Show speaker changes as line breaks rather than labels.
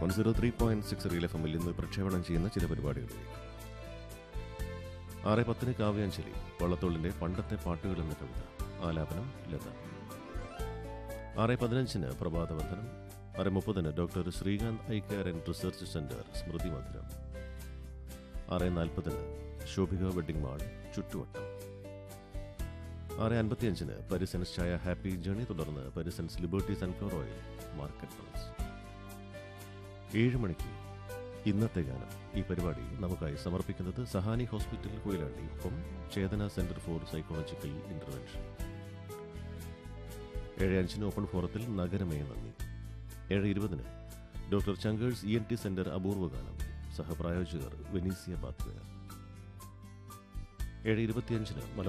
one zero three point six real F എമ്മിൽ ഇന്ന് പ്രക്ഷേപണം ചെയ്യുന്ന ചില പരിപാടികളിലേക്ക് ആറ് പത്തിന് കാവ്യാഞ്ജലി വള്ളത്തോളിന്റെ പണ്ടത്തെ പാട്ടുകൾ എന്ന കവിത ആലാപനം ലത ആറ് പതിനഞ്ചിന് പ്രഭാതവന്ദനം ആറ് മുപ്പതിന് doctor Srikanth eye care and research centre സ്മൃതി മധുരം ആറ് നാൽപ്പതിന് ശോഭിക വെഡിംഗ് മാൾ ചുറ്റുവട്ടം ആറ് അൻപത്തിയഞ്ചിന് പരിസൻസ് ചായ ഹാപ്പി ജേണി തുടർന്ന് Parisons liberty sunflower oil market plus ഏഴ് മണിക്ക് ഇന്നത്തെ ഗാനം ഈ പരിപാടി നമുക്കായി സമർപ്പിക്കുന്നത് സഹാനി ഹോസ്പിറ്റൽ കൊയിലാണ്ടി ഒപ്പം Chetana centre for psychological intervention ഏഴ് അഞ്ചിന് ഓപ്പൺ ഫോറത്തിൽ നഗരമേ നന്ദി ഏഴ് ഇരുപതിന് ഡോക്ടർ ചങ്കേഴ്സ് ഇ എൻ ടി സെന്റർ അപൂർവ ഗാനം സഹപ്രായോജകർ വെനീസിയ ബാത്വയർ ഏഴ് ഇരുപത്തിയഞ്ചിന്